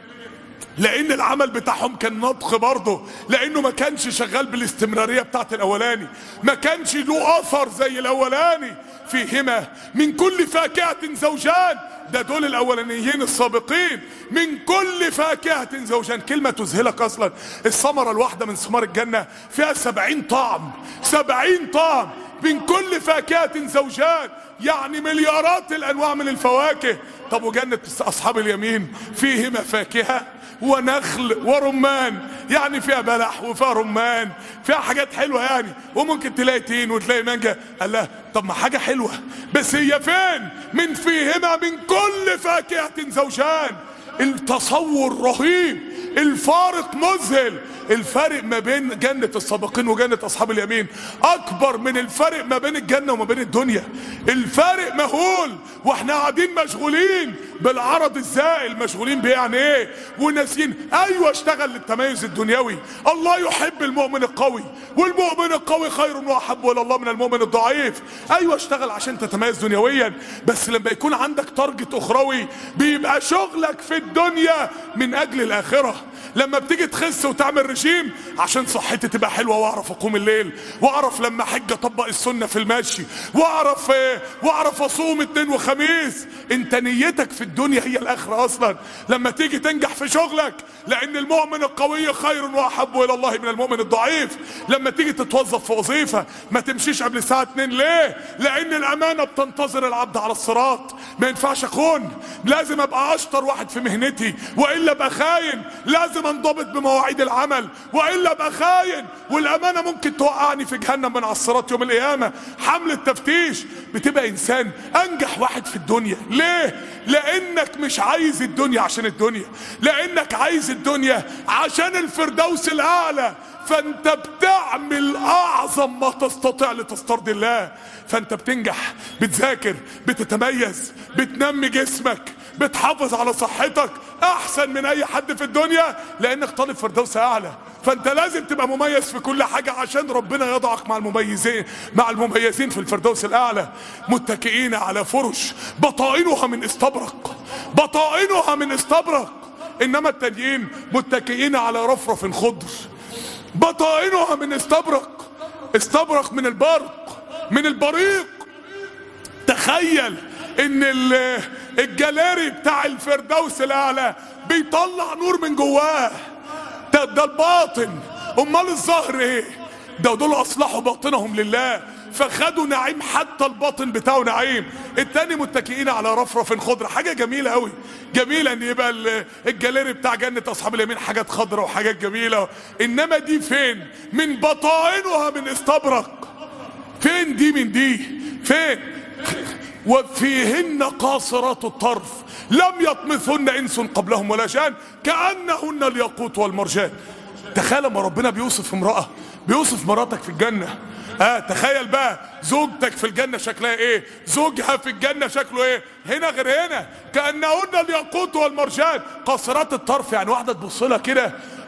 لان العمل بتاعهم كان نضخ برضه لانه ما كانش شغال بالاستمراريه بتاعت الاولاني ما كانش له اثر زي الاولاني فيهما من كل فاكهه زوجان ده دول الاولانيين السابقين من كل فاكهة زوجان كلمة تذهلك اصلا الثمرة الواحدة من ثمار الجنة فيها سبعين طعم سبعين طعم من كل فاكهة زوجان يعني مليارات الانواع من الفواكه طب وجنة اصحاب اليمين فيهما فاكهة ونخل ورمان يعني فيها بلح وفيها رمان فيها حاجات حلوة يعني وممكن تلاقي تين وتلاقي مانجا قال لا طب ما حاجة حلوة بس هي فين من فيهما من كل فاكهة زوجان التصور رهيب الفارق مذهل الفرق ما بين جنة السابقين وجنة أصحاب اليمين أكبر من الفرق ما بين الجنة وما بين الدنيا الفرق مهول واحنا قاعدين مشغولين بالعرض الزائل مشغولين بيه يعني ايه وناسيين ايوه اشتغل للتميز الدنيوي الله يحب المؤمن القوي والمؤمن القوي خير واحب الى الله من المؤمن الضعيف ايوه اشتغل عشان تتميز دنيويا بس لما يكون عندك تارجت اخروي بيبقى شغلك في الدنيا من اجل الاخره لما بتيجي تخس وتعمل رجيم عشان صحتي تبقى حلوه واعرف اقوم الليل واعرف لما حج اطبق السنه في المشي واعرف واعرف اصوم اثنين وخميس انت نيتك في الدنيا هي الاخره اصلا لما تيجي تنجح في شغلك لان المؤمن القوي خير واحب الى الله من المؤمن الضعيف لما تيجي تتوظف في وظيفه ما تمشيش قبل الساعه 2 ليه لان الامانه بتنتظر العبد على الصراط ما ينفعش اخون لازم ابقى اشطر واحد في مهنتي والا ابقى خاين لازم انضبط بمواعيد العمل والا ابقى خاين والامانه ممكن توقعني في جهنم من على الصراط يوم القيامه حمل التفتيش بتبقى انسان انجح واحد في الدنيا ليه لانك مش عايز الدنيا عشان الدنيا لانك عايز الدنيا عشان الفردوس الاعلى فانت بتعمل اعظم ما تستطيع لتسترضي الله فانت بتنجح بتذاكر بتتميز بتنمي جسمك بتحافظ على صحتك احسن من اي حد في الدنيا لانك طالب فردوس اعلى فانت لازم تبقى مميز في كل حاجة عشان ربنا يضعك مع المميزين مع المميزين في الفردوس الاعلى متكئين على فرش بطائنها من استبرق بطائنها من استبرق انما التانيين متكئين على رفرف خضر بطائنها من استبرق استبرق من البرق من البريق تخيل ان الجلاري بتاع الفردوس الاعلى بيطلع نور من جواه ده, ده الباطن امال الظهر ايه ده دول اصلحوا باطنهم لله فخدوا نعيم حتى الباطن بتاعه نعيم التاني متكئين على رفرف خضرة حاجة جميلة قوي جميلة ان يبقى الجاليري بتاع جنة اصحاب اليمين حاجات خضرة وحاجات جميلة انما دي فين من بطائنها من استبرق فين دي من دي فين وفيهن قاصرات الطرف لم يطمثن انس قبلهم ولا جان كانهن الياقوت والمرجان تخيل لما ربنا بيوصف امراه بيوصف مراتك في الجنه اه تخيل بقى زوجتك في الجنة شكلها ايه زوجها في الجنة شكله ايه هنا غير هنا كأنهن الياقوت والمرجان قاصرات الطرف يعني واحدة تبص لها كده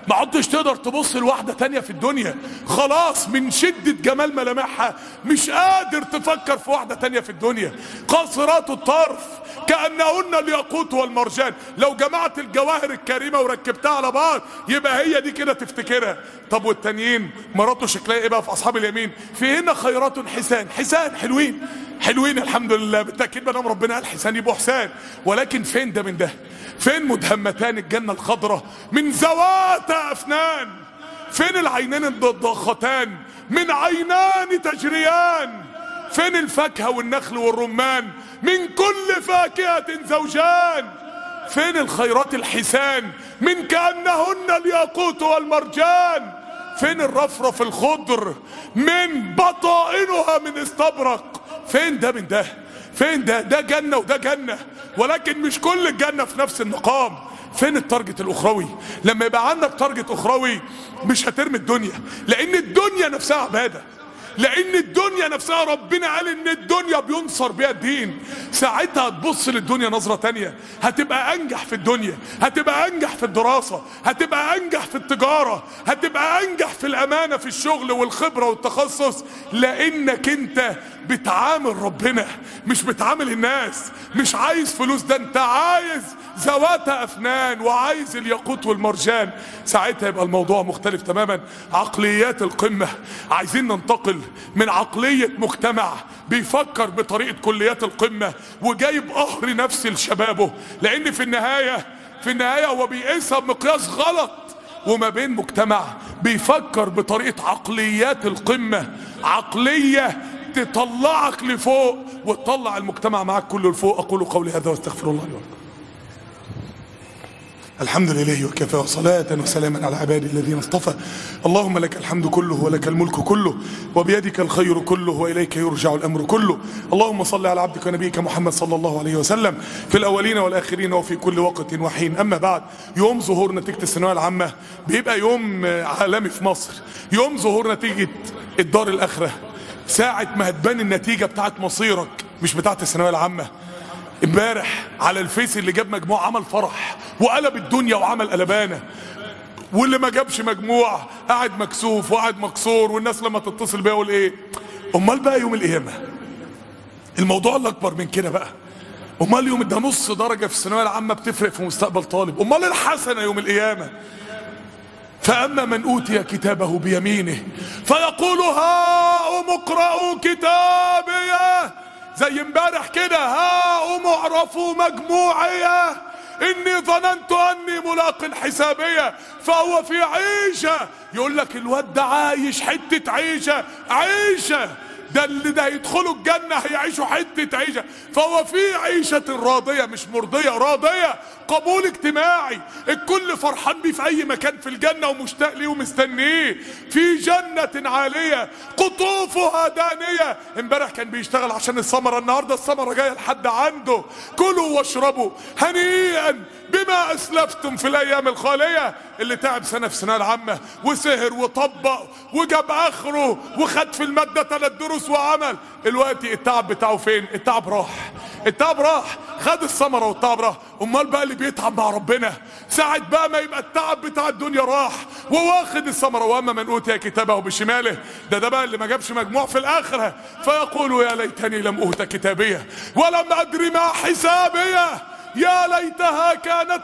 ما عدتش تقدر تبص لواحدة تانية في الدنيا خلاص من شدة جمال ملامحها مش قادر تفكر في واحدة تانية في الدنيا قاصرات الطرف كأنهن الياقوت والمرجان لو جمعت الجواهر الكريمة وركبتها على بعض يبقى هي دي كده تفتكرها طب والتانيين مراته شكلها ايه بقى في اصحاب اليمين فيهن خيرات حسان حسان حلوين حلوين الحمد لله بالتاكيد ما دام ربنا قال حسان يبقوا حسان ولكن فين ده من ده فين مدهمتان الجنه الخضراء من ذوات افنان فين العينين الضختان من عينان تجريان فين الفاكهه والنخل والرمان من كل فاكهه زوجان فين الخيرات الحسان من كأنهن الياقوت والمرجان فين الرفرف الخضر من بطائنها من استبرق فين ده من ده فين ده ده جنة وده جنة ولكن مش كل الجنة في نفس المقام فين التارجت الاخروي لما يبقى عندك تارجت اخروي مش هترمي الدنيا لان الدنيا نفسها عباده لان الدنيا نفسها ربنا قال ان الدنيا بينصر بيها الدين ساعتها هتبص للدنيا نظرة تانية هتبقى انجح في الدنيا هتبقى انجح في الدراسة هتبقى انجح في التجارة هتبقى انجح في الامانة في الشغل والخبرة والتخصص لانك انت بتعامل ربنا مش بتعامل الناس مش عايز فلوس ده انت عايز ذوات افنان وعايز الياقوت والمرجان ساعتها يبقى الموضوع مختلف تماما عقليات القمة عايزين ننتقل من عقلية مجتمع بيفكر بطريقة كليات القمة وجايب قهر نفسي لشبابه لان في النهاية في النهاية هو بيقيسها بمقياس غلط وما بين مجتمع بيفكر بطريقة عقليات القمة عقلية تطلعك لفوق وتطلع المجتمع معاك كله لفوق اقول قولي هذا واستغفر الله لي ولكم الحمد لله وكفى وصلاة وسلاما على عبادي الذين اصطفى اللهم لك الحمد كله ولك الملك كله وبيدك الخير كله وإليك يرجع الأمر كله اللهم صل على عبدك ونبيك محمد صلى الله عليه وسلم في الأولين والآخرين وفي كل وقت وحين أما بعد يوم ظهور نتيجة الثانوية العامة بيبقى يوم عالمي في مصر يوم ظهور نتيجة الدار الآخرة ساعة ما هتبان النتيجة بتاعت مصيرك مش بتاعت الثانوية العامة امبارح على الفيس اللي جاب مجموع عمل فرح وقلب الدنيا وعمل قلبانه واللي ما جابش مجموع قاعد مكسوف وقاعد مكسور والناس لما تتصل بيا يقول ايه امال بقى يوم القيامه الموضوع اللي اكبر من كده بقى امال يوم ده نص درجه في الثانويه العامه بتفرق في مستقبل طالب امال الحسنه يوم القيامه فأما من أوتي كتابه بيمينه فيقول هاؤم اقرأوا كتابيه زي امبارح كده هاؤم اعرفوا مجموعيه اني ظننت اني ملاق حسابيه فهو في عيشه يقول لك الواد ده عايش حته عيشه عيشه ده اللي ده يدخلوا الجنة هيعيشوا حتة عيشة فهو في عيشة راضية مش مرضية راضية قبول اجتماعي الكل فرحان بيه في اي مكان في الجنة ومشتاق ليه ومستنيه في جنة عالية قطوفها دانية امبارح كان بيشتغل عشان الثمرة النهاردة الثمرة جاية لحد عنده كلوا واشربوا هنيئا بما اسلفتم في الايام الخالية اللي تعب سنة في الثانوية العامة وسهر وطبق وجاب اخره وخد في المادة ثلاث دروس وعمل دلوقتي التعب بتاعه فين التعب راح التعب راح خد الثمرة والتعب راح امال بقى اللي بيتعب مع ربنا ساعة بقى ما يبقى التعب بتاع الدنيا راح وواخد الثمرة واما من اوتي كتابه بشماله ده ده بقى اللي ما جابش مجموع في الاخرة فيقول يا ليتني لم اوت كتابيه ولم ادري ما حسابيه يا ليتها كانت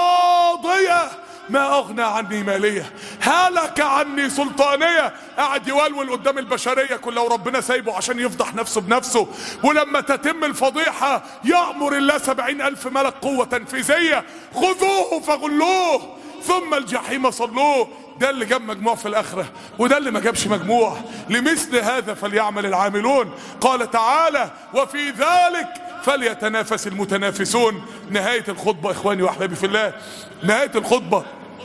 القاضية ما اغنى عني مالية هلك عني سلطانية قاعد يولول قدام البشرية كلها وربنا سايبه عشان يفضح نفسه بنفسه ولما تتم الفضيحة يأمر الله سبعين ألف ملك قوة تنفيذية خذوه فغلوه ثم الجحيم صلوه ده اللي جاب مجموع في الآخرة وده اللي ما جابش مجموع لمثل هذا فليعمل العاملون قال تعالى وفي ذلك فليتنافس المتنافسون نهاية الخطبة إخواني وأحبابي في الله نهاية الخطبة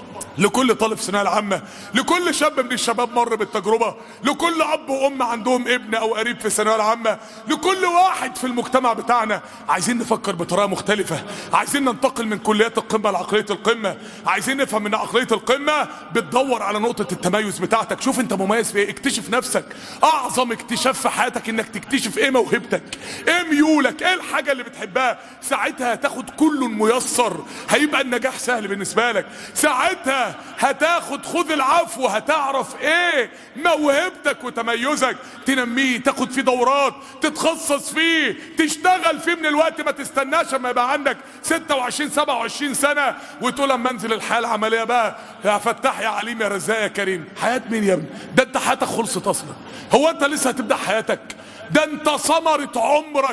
لكل طالب في الثانويه العامه لكل شاب من الشباب مر بالتجربه لكل اب وام عندهم ابن او قريب في الثانويه العامه لكل واحد في المجتمع بتاعنا عايزين نفكر بطريقه مختلفه عايزين ننتقل من كليات القمه لعقليه القمه عايزين نفهم ان عقليه القمه بتدور على نقطه التميز بتاعتك شوف انت مميز في ايه اكتشف نفسك اعظم اكتشاف في حياتك انك تكتشف ايه موهبتك ايه ميولك ايه الحاجه اللي بتحبها ساعتها هتاخد كل ميسر هيبقى النجاح سهل بالنسبه لك ساعتها كده هتاخد خذ العفو هتعرف ايه موهبتك وتميزك تنميه تاخد فيه دورات تتخصص فيه تشتغل فيه من الوقت ما تستناش اما يبقى عندك 26 27 سنة وتقول اما انزل الحياة العملية بقى يا فتاح يا عليم يا رزاق يا كريم حياة مين يا ابني ده انت حياتك خلصت اصلا هو انت لسه هتبدأ حياتك ده انت ثمرة عمرك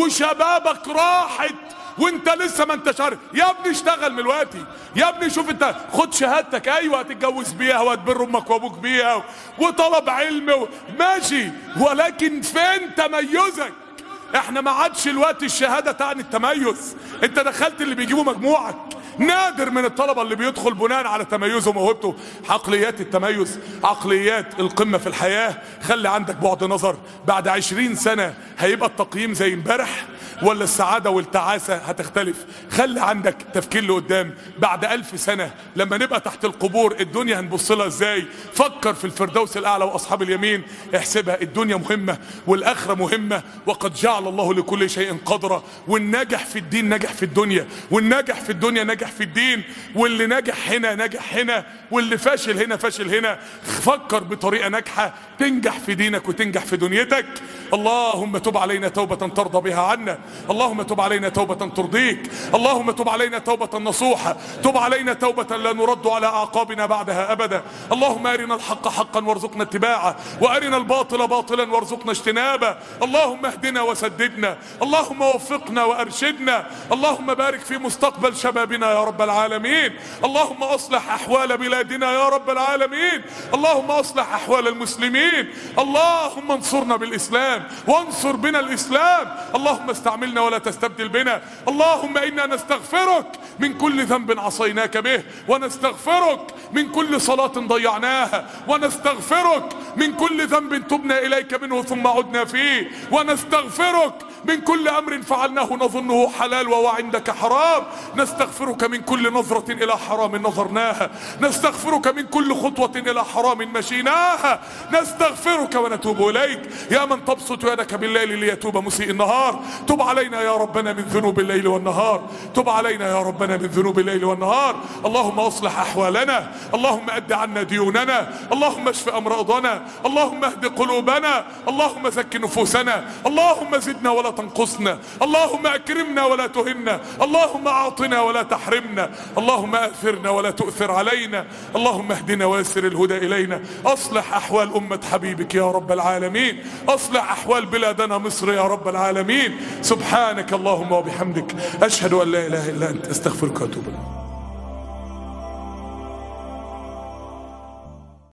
وشبابك راحت وانت لسه ما انتش عارف يا ابني اشتغل من دلوقتي يا ابني شوف انت خد شهادتك ايوه هتتجوز بيها وهتبر امك وابوك بيها وطلب علم و... ماشي ولكن فين تميزك احنا ما عادش الوقت الشهاده تعني التميز انت دخلت اللي بيجيبوا مجموعك نادر من الطلبه اللي بيدخل بناء على تميزه وموهبته عقليات التميز عقليات القمه في الحياه خلي عندك بعد نظر بعد عشرين سنه هيبقى التقييم زي امبارح ولا السعادة والتعاسة هتختلف خلي عندك تفكير لقدام بعد ألف سنة لما نبقى تحت القبور الدنيا هنبص لها ازاي فكر في الفردوس الأعلى وأصحاب اليمين احسبها الدنيا مهمة والآخرة مهمة وقد جعل الله لكل شيء قدرا والناجح في الدين نجح في الدنيا والناجح في الدنيا نجح في الدين واللي ناجح هنا نجح هنا واللي فاشل هنا فاشل هنا فكر بطريقة ناجحة تنجح في دينك وتنجح في دنيتك اللهم تب علينا توبة ترضى بها عنا اللهم تب علينا توبة ترضيك اللهم تب علينا توبة نصوحة تب علينا توبة لا نرد على أعقابنا بعدها أبدا اللهم أرنا الحق حقا وارزقنا اتباعه وأرنا الباطل باطلا وارزقنا اجتنابه اللهم اهدنا وسددنا اللهم وفقنا وأرشدنا اللهم بارك في مستقبل شبابنا يا رب العالمين اللهم أصلح أحوال بلادنا يا رب العالمين اللهم أصلح أحوال المسلمين اللهم انصرنا بالإسلام وانصر بنا الإسلام اللهم استعملنا ولا تستبدل بنا اللهم إنا نستغفرك من كل ذنب عصيناك به ونستغفرك من كل صلاة ضيعناها ونستغفرك من كل ذنب تبنا إليك منه ثم عدنا فيه ونستغفرك من كل أمر فعلناه نظنه حلال وهو عندك حرام نستغفرك من كل نظرة إلى حرام نظرناها نستغفرك من كل خطوة إلى حرام مشيناها نستغفرك ونتوب إليك يا من تبسط يدك بالليل ليتوب مسيء النهار تب علينا يا ربنا من ذنوب الليل والنهار تب علينا يا ربنا من ذنوب الليل والنهار اللهم اصلح احوالنا اللهم اد عنا ديوننا اللهم اشف امراضنا اللهم اهد قلوبنا اللهم زك نفوسنا اللهم زدنا ولا تنقصنا اللهم اكرمنا ولا تهنا اللهم اعطنا ولا تحرمنا اللهم اثرنا ولا تؤثر علينا اللهم اهدنا ويسر الهدى الينا اصلح احوال امه حبيبك يا رب العالمين اصلح احوال بلادنا مصر يا رب العالمين سبحانك اللهم وبحمدك اشهد ان لا اله الا انت استغفرك واتوب اليك